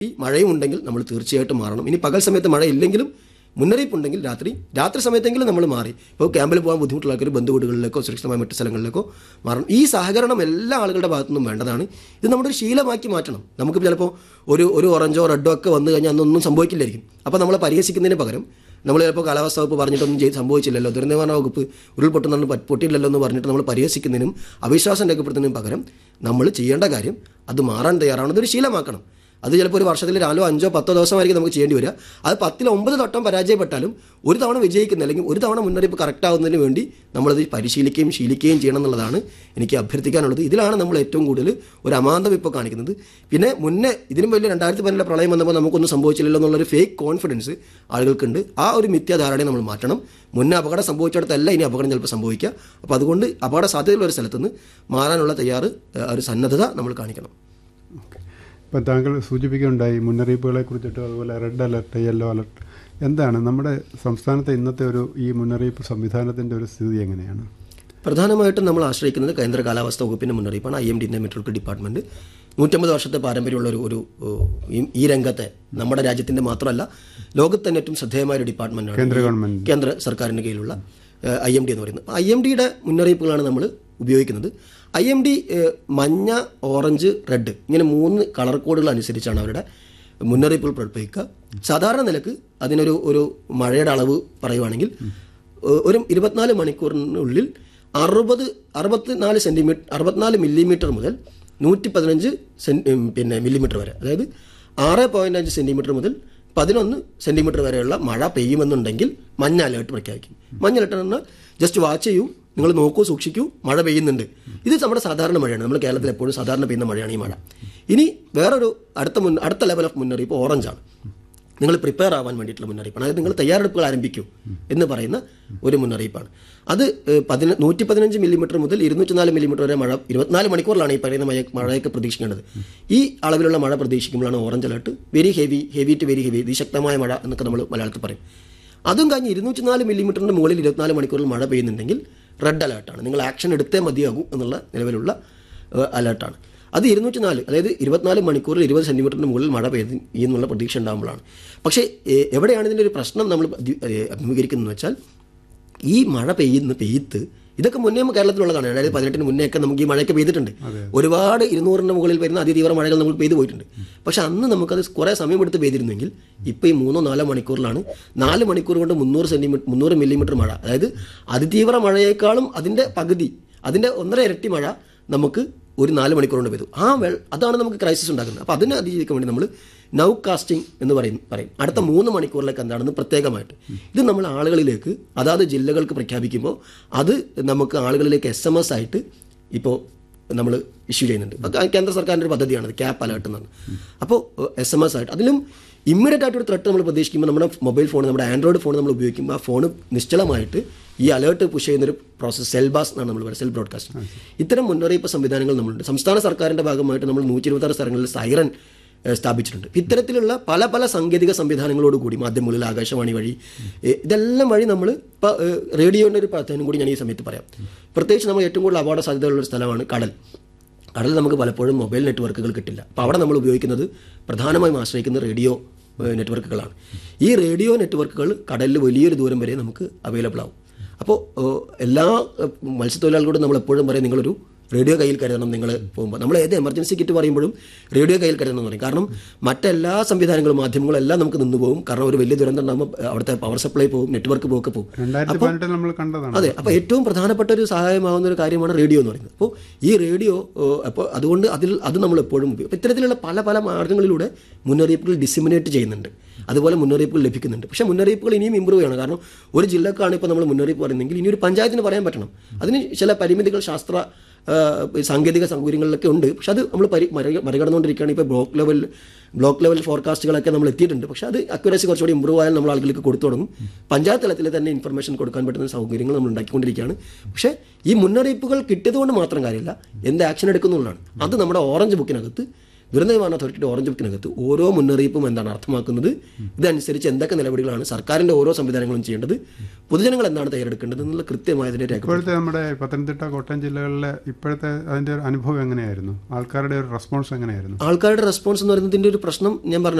ഈ മഴയും ഉണ്ടെങ്കിൽ നമ്മൾ തീർച്ചയായിട്ടും മാറണം ഇനി പകൽ സമയത്ത് മഴ ഇല്ലെങ്കിലും മുന്നറിയിപ്പ് ഉണ്ടെങ്കിൽ രാത്രി രാത്രി സമയത്തെങ്കിലും നമ്മൾ മാറി ഇപ്പോൾ ക്യാമ്പിൽ പോകാൻ ബുദ്ധിമുട്ടുള്ള ആൾക്കാർ ബന്ധു വീടുകളിലേക്കോ സുരക്ഷിതമായ മറ്റു സ്ഥലങ്ങളിലേക്കോ മാറണം ഈ സഹകരണം എല്ലാ ആളുകളുടെ ഭാഗത്തുനിന്നും വേണ്ടതാണ് ഇത് നമ്മുടെ ഒരു ശീലമാക്കി മാറ്റണം നമുക്ക് ചിലപ്പോൾ ഒരു ഒരു ഓറഞ്ചോ റെഡോ ഒക്കെ വന്നു കഴിഞ്ഞാൽ അന്നൊന്നും സംഭവിക്കില്ലായിരിക്കും അപ്പോൾ നമ്മളെ പരിഹസിക്കുന്നതിന് പകരം നമ്മൾ ചിലപ്പോൾ കാലാവസ്ഥ വകുപ്പ് പറഞ്ഞിട്ടൊന്നും ചെയ്ത് സംഭവിച്ചില്ലല്ലോ ദുരന്ത നിവാരണ വകുപ്പ് ഉരുൾപൊട്ടുന്ന പൊട്ടിയില്ലല്ലോ എന്ന് പറഞ്ഞിട്ട് നമ്മൾ പരിഹസിക്കുന്നതിനും അവിശ്വാസം രേഖപ്പെടുത്തുന്നതിനും പകരം നമ്മൾ ചെയ്യേണ്ട കാര്യം അത് മാറാൻ തയ്യാറാണ് ഇതൊരു ശീലമാക്കണം അത് ചിലപ്പോൾ ഒരു വർഷത്തിൽ നാലോ അഞ്ചോ പത്തോ ദിവസമായിരിക്കും നമുക്ക് ചെയ്യേണ്ടി വരിക അത് പത്തിൽ ഒമ്പത് തൊട്ടം പരാജയപ്പെട്ടാലും ഒരു തവണ വിജയിക്കുന്ന അല്ലെങ്കിൽ ഒരു തവണ മുന്നറിയിപ്പ് കറക്റ്റ് ആവുന്നതിന് വേണ്ടി നമ്മളത് പരിശീലിക്കുകയും ശീലിക്കുകയും ചെയ്യണം എന്നുള്ളതാണ് എനിക്ക് അഭ്യർത്ഥിക്കാനുള്ളത് ഇതിലാണ് നമ്മൾ ഏറ്റവും കൂടുതൽ ഒരു അമാന്തം ഇപ്പോൾ കാണിക്കുന്നത് പിന്നെ മുന്നേ ഇതിനും വലിയ രണ്ടായിരത്തി പതിനെട്ടിലെ പ്രളയം വന്നപ്പോൾ നമുക്കൊന്നും സംഭവിച്ചില്ലല്ലോ എന്നുള്ളൊരു ഫേക്ക് കോൺഫിഡൻസ് ആളുകൾക്കുണ്ട് ആ ഒരു മിഥ്യാധാരണയെ നമ്മൾ മാറ്റണം മുന്നേ അപകടം സംഭവിച്ചിടത്തല്ല ഇനി അപകടം ചിലപ്പോൾ സംഭവിക്കുക അപ്പോൾ അതുകൊണ്ട് അപകട സാധ്യതയുള്ള ഒരു സ്ഥലത്തുനിന്ന് മാറാനുള്ള തയ്യാറ് ഏഹ്, ഒരു സന്നദ്ധത നമ്മൾ കാണിക്കണം ഇപ്പം താങ്കൾ സൂചിപ്പിക്കുകയുണ്ടായി മുന്നറിയിപ്പുകളെ കുറിച്ചിട്ട് അതുപോലെ റെഡ് അലർട്ട് യെല്ലോ അലർട്ട് എന്താണ് നമ്മുടെ സംസ്ഥാനത്തെ ഇന്നത്തെ ഒരു ഈ മുന്നറിയിപ്പ് സംവിധാനത്തിൻ്റെ ഒരു സ്ഥിതി എങ്ങനെയാണ് പ്രധാനമായിട്ടും നമ്മൾ ആശ്രയിക്കുന്നത് കേന്ദ്ര കാലാവസ്ഥാ വകുപ്പിൻ്റെ മുന്നറിയിപ്പാണ് I M D meteorology department നൂറ്റമ്പത് വർഷത്തെ പാരമ്പര്യമുള്ള ഒരു ഒരു ഏഹ്, ഈ- ഈ രംഗത്തെ നമ്മുടെ രാജ്യത്തിൻ്റെ മാത്രമല്ല ലോകത്ത് തന്നെ ഏറ്റവും ശ്രദ്ധേയമായ ഒരു ഡിപ്പാർട്ട്മെൻറ്റാണ് കേന്ദ്ര ഗവൺമെൻറ് കേന്ദ്ര സർക്കാരിന് കീഴിലുള്ള ഐ എം ഡി എന്ന് പറയുന്നത് ഐ എം ഡിയുടെ മുന്നറിയിപ്പുകളാണ് നമ്മൾ ഉപയോഗിക്കുന്നത് ഐ എം ഡി മഞ്ഞ ഓറഞ്ച് റെഡ് ഇങ്ങനെ മൂന്ന് കളർ കോഡുകൾ അനുസരിച്ചാണ് അവരുടെ മുന്നറിയിപ്പുകൾ പുറപ്പെടുവിക്കുക സാധാരണ നിലക്ക് അതിനൊരു ഒരു മഴയുടെ അളവ് പറയുവാണെങ്കിൽ ഏഹ്, ഒരു ഇരുപത്തിനാല് മണിക്കൂറിനുള്ളിൽ അറുപത് അറുപത്തിനാല് സെൻറ്റിമീറ്റർ അറുപത്തിനാല് മില്ലിമീറ്റർ മുതൽ നൂറ്റി പതിനഞ്ച് സെൻ ഉം, പിന്നെ മില്ലിമീറ്റർ വരെ അതായത് ആറ് പോയിൻറ്റ് അഞ്ച് സെൻറ്റിമീറ്റർ മുതൽ പതിനൊന്ന് സെൻറ്റിമീറ്റർ വരെയുള്ള മഴ പെയ്യുമെന്നുണ്ടെങ്കിൽ മഞ്ഞ അലേർട്ട് പ്രഖ്യാപിക്കും മഞ്ഞ അലേർട്ട് എന്ന് പറഞ്ഞാൽ ജസ്റ്റ് വാച്ച് ചെയ്യൂ നിങ്ങൾ നോക്കൂ സൂക്ഷിക്കൂ മഴ പെയ്യുന്നുണ്ട് ഇത് നമ്മുടെ സാധാരണ മഴയാണ് നമ്മൾ കേരളത്തിൽ എപ്പോഴും സാധാരണ പെയ്യുന്ന മഴയാണ് ഈ മഴ ഇനി വേറൊരു അടുത്ത മുൻ അടുത്ത ലെവൽ ഓഫ് മുന്നറിയിപ്പ് ഓറഞ്ചാണ് നിങ്ങൾ പ്രിപ്പയർ ആവാൻ വേണ്ടിയിട്ടുള്ള മുന്നറിയിപ്പാണ് അതായത് നിങ്ങൾ തയ്യാറെടുപ്പുകൾ ആരംഭിക്കൂ എന്ന് പറയുന്ന ഒരു മുന്നറിയിപ്പാണ് അത് ഏഹ്, പതിന നൂറ്റി പതിനഞ്ച് മില്ലിമീറ്റർ മുതൽ ഇരുന്നൂറ്റി നാല് മില്ലിമീറ്റർ വരെ മഴ ഇരുപത്തിനാല് മണിക്കൂറിലാണ് ഈ പറയുന്ന മഴ മഴയൊക്കെ പ്രതീക്ഷിക്കേണ്ടത് ഈ അളവിലുള്ള മഴ പ്രതീക്ഷിക്കുമ്പോഴാണ് orange alert very heavy heavy to very heavy അതിശക്തമായ മഴ എന്നൊക്കെ നമ്മൾ മലയാളത്തിൽ പറയും അതും കഴിഞ്ഞ് ഇരുന്നൂറ്റി നാല് മില്ലിമീറ്ററിന് മുകളിൽ ഇരുപത്തിനാല് മണിക്കൂറിൽ മഴ പെയ്യുന്നുണ്ടെങ്കിൽ റെഡ് അലർട്ടാണ് നിങ്ങൾ ആക്ഷൻ എടുത്തേ മതിയാകൂ എന്നുള്ള നിലവിലുള്ള ഏഹ്, അലർട്ടാണ് അത് ഇരുന്നൂറ്റി നാല് അതായത് ഇരുപത്തിനാല് മണിക്കൂറിൽ ഇരുപത് സെൻറ്റിമീറ്ററിന് മുകളിൽ മഴ പെയ്ത് എന്നുള്ള പ്രതീക്ഷ ഉണ്ടാകുമ്പോഴാണ് പക്ഷേ ഏഹ്, എവിടെയാണ് ഇതിൻ്റെ ഒരു പ്രശ്നം നമ്മൾ അധി- ഏഹ്, അഭിമുഖീകരിക്കുന്നത് വെച്ചാൽ ഈ മഴ പെയ്യുന്ന പെയ്ത്ത് ഇതൊക്കെ മുന്നേ കേരളത്തിലുള്ളതാണ് അതായത് പതിനെട്ടിന് മുന്നേ ഒക്കെ നമുക്ക് ഈ മഴയൊക്കെ പെയ്തിട്ടുണ്ട് ഒരുപാട് ഇരുന്നൂറിന് മുകളിൽ വരുന്ന അതിതീവ്ര മഴകൾ നമ്മൾ പെയ്തു പോയിട്ടുണ്ട് പക്ഷെ അന്ന് നമുക്കത് കുറേ സമയമെടുത്ത് പെയ്തിരുന്നെങ്കിൽ ഇപ്പോൾ ഈ മൂന്നോ നാലോ മണിക്കൂറിലാണ് നാല് മണിക്കൂർ കൊണ്ട് മുന്നൂറ് സെൻറ്റിമീറ്റർ മുന്നൂറ് മില്ലിമീറ്റർ മഴ അതായത് അതിതീവ്ര മഴയേക്കാളും അതിൻ്റെ പകുതി അതിൻ്റെ ഒന്നര ഇരട്ടി മഴ നമുക്ക് ഒരു നാല് മണിക്കൂർ കൊണ്ട് പെയ്തു ആ വെൾ അതാണ് നമുക്ക് ക്രൈസിസ് ഉണ്ടാക്കുന്നത് അപ്പോൾ അതിനെ അതിജീവിക്കാൻ വേണ്ടി നമ്മൾ നൗ കാസ്റ്റിംഗ് എന്ന് പറയും പറയും അടുത്ത മൂന്ന് മണിക്കൂറിലേക്ക് എന്താണെന്ന് പ്രത്യേകമായിട്ട് ഇത് നമ്മൾ ആളുകളിലേക്ക് അതാത് ജില്ലകൾക്ക് പ്രഖ്യാപിക്കുമ്പോൾ അത് നമുക്ക് ആളുകളിലേക്ക് എസ് എം എസ് ആയിട്ട് ഇപ്പോൾ നമ്മൾ ഇഷ്യൂ ചെയ്യുന്നുണ്ട് അപ്പോൾ കേന്ദ്ര സർക്കാരിൻ്റെ ഒരു പദ്ധതിയാണ് ക്യാപ്പ് അലേർട്ട് എന്നാണ് അപ്പോൾ എസ് എം എസ് ആയിട്ട് അതിലും ഇമ്മീഡിയറ്റ് ആയിട്ട് ഒരു ത്രെട്ട് നമ്മൾ പ്രതീക്ഷിക്കുമ്പോൾ നമ്മുടെ മൊബൈൽ ഫോൺ നമ്മുടെ ആൻഡ്രോയിഡ് ഫോൺ നമ്മൾ ഉപയോഗിക്കുമ്പോൾ ആ ഫോൺ നിശ്ചലമായിട്ട് ഈ അലേർട്ട് പുഷ് ചെയ്യുന്നൊരു പ്രോസസ് സെൽബാസ് എന്നാണ് നമ്മൾ പറയുന്നത് സെൽ ബ്രോഡ്കാസ്റ്റ് ഇത്തരം മുന്നറിയിപ്പ് സംവിധാനങ്ങൾ നമ്മളുണ്ട് സംസ്ഥാന സർക്കാരിൻ്റെ ഭാഗമായിട്ട് നമ്മൾ നൂറ്റി ഇരുപത്താറ് സ്ഥലങ്ങളിൽ സൈറൻ ഏഹ്, സ്ഥാപിച്ചിട്ടുണ്ട് ഇത്തരത്തിലുള്ള പല പല സാങ്കേതിക സംവിധാനങ്ങളോട് കൂടി മാധ്യമങ്ങളിൽ ആകാശവാണി വഴി ഏഹ്, ഇതെല്ലാം വഴി നമ്മൾ ഇപ്പോൾ റേഡിയോൻ്റെ ഒരു പ്രാധാന്യം കൂടി ഞാൻ ഈ സമയത്ത് പറയാം പ്രത്യേകിച്ച് നമ്മൾ ഏറ്റവും കൂടുതൽ അപകട സാധ്യതയുള്ള ഒരു സ്ഥലമാണ് കടൽ കടലിൽ നമുക്ക് പലപ്പോഴും മൊബൈൽ നെറ്റ്വർക്കുകൾ കിട്ടില്ല അപ്പോൾ അവിടെ നമ്മൾ ഉപയോഗിക്കുന്നത് പ്രധാനമായും ആശ്രയിക്കുന്ന റേഡിയോ ഏഹ്, നെറ്റ്വർക്കുകളാണ് ഈ റേഡിയോ നെറ്റ്വർക്കുകൾ കടലിൽ വലിയൊരു ദൂരം വരെ നമുക്ക് അവൈലബിൾ ആവും അപ്പോൾ ഏഹ്, എല്ലാ ഏഹ്, മത്സ്യത്തൊഴിലാളികളോടും നമ്മൾ എപ്പോഴും പറയും നിങ്ങളൊരു റേഡിയോ കയ്യിൽ കരുതണം നിങ്ങൾ പോകുമ്പോൾ നമ്മൾ ഏത് എമർജൻസി കിറ്റ് പറയുമ്പോഴും റേഡിയോ കയ്യിൽ കരുതണം എന്ന് പറയും കാരണം മറ്റെല്ലാ സംവിധാനങ്ങളും മാധ്യമങ്ങളും എല്ലാം നമുക്ക് നിന്ന് പോകും കാരണം ഒരു വലിയ ദുരന്തം ഉണ്ടാകുമ്പോൾ അവിടുത്തെ പവർ സപ്ലൈ പോകും നെറ്റ്വർക്ക് പോക്ക് പോകും രണ്ടായിരത്തി പതിനെട്ടിൽ നമ്മൾ കണ്ടതാണ് അതെ അപ്പോൾ ഏറ്റവും പ്രധാനപ്പെട്ട ഒരു സഹായമാവുന്ന ഒരു കാര്യമാണ് റേഡിയോ എന്ന് പറയുന്നത് അപ്പോൾ ഈ റേഡിയോ അപ്പോൾ അതുകൊണ്ട് അതിൽ അത് നമ്മൾ എപ്പോഴും ഉപയോഗിക്കും അപ്പോൾ ഇത്തരത്തിലുള്ള പല പല മാർഗ്ഗങ്ങളിലൂടെ മുന്നറിയിപ്പുകൾ ഡിസിമിനേറ്റ് ചെയ്യുന്നുണ്ട് അതുപോലെ മുന്നറിയിപ്പുകൾ ലഭിക്കുന്നുണ്ട് പക്ഷേ മുന്നറിയിപ്പുകൾ ഇനിയും ഇമ്പ്രൂവ് ചെയ്യണം കാരണം ഒരു ജില്ലക്കാണ് ഇപ്പോൾ നമ്മൾ മുന്നറിയിപ്പ് പറയുന്നെങ്കിൽ ഇനി ഒരു പഞ്ചായത്തിന് പറയാൻ പറ്റണം അതിന് ചില പരിമിതികൾ ശാസ്ത്ര ആ, സാങ്കേതിക സൗകര്യങ്ങളിലൊക്കെ ഉണ്ട് പക്ഷെ അത് നമ്മൾ പരി മറി- മറികടന്നുകൊണ്ടിരിക്കുകയാണ് ഇപ്പോൾ ബ്ലോക്ക് ലെവൽ ബ്ലോക്ക് ലെവൽ ഫോർകാസ്റ്റുകളൊക്കെ നമ്മൾ എത്തിയിട്ടുണ്ട് പക്ഷേ അത് അക്യുറസി കുറച്ചുകൂടി ഇമ്പ്രൂവ് ആയാൽ നമ്മൾ ആളുകൾക്ക് കൊടുത്തു തുടങ്ങും പഞ്ചായത്ത് തലത്തിൽ തന്നെ ഇൻഫർമേഷൻ കൊടുക്കാൻ പറ്റുന്ന സൗകര്യങ്ങൾ നമ്മൾ ഉണ്ടാക്കിക്കൊണ്ടിരിക്കുകയാണ് പക്ഷേ ഈ മുന്നറിയിപ്പുകൾ കിട്ടിയതുകൊണ്ട് മാത്രം കാര്യമില്ല എന്ത് ആക്ഷൻ എടുക്കുന്നുള്ളതാണ് അത് നമ്മുടെ ഓറഞ്ച് ബുക്കിനകത്ത് ദുരന്ത നിവാരണ അതോറിറ്റിയുടെ ഓറഞ്ച് ബുക്കിനകത്ത് ഓരോ മുന്നറിയിപ്പും എന്താണ് അർത്ഥമാക്കുന്നത് ഇതനുസരിച്ച് എന്തൊക്കെ നടപടികളാണ് സർക്കാരിന്റെ ഓരോ സംവിധാനങ്ങളും ചെയ്യേണ്ടത് പൊതുജനങ്ങൾ എന്താണ് തയ്യാറെടുക്കേണ്ടത് എന്നുള്ള കൃത്യമായതിന്റെ രേഖ ഇപ്പോഴത്തെ നമ്മുടെ പത്തനംതിട്ട കോട്ടയം ജില്ലകളിലെ ഇപ്പോഴത്തെ അതിൻ്റെ ഒരു അനുഭവം എങ്ങനെയായിരുന്നു ആൾക്കാരുടെ ഒരു റെസ്പോൺസ് എങ്ങനെയായിരുന്നു ആൾക്കാരുടെ റെസ്പോൺസ് എന്ന് പറയുന്നതിന്റെ ഒരു പ്രശ്നം ഞാൻ പറഞ്ഞു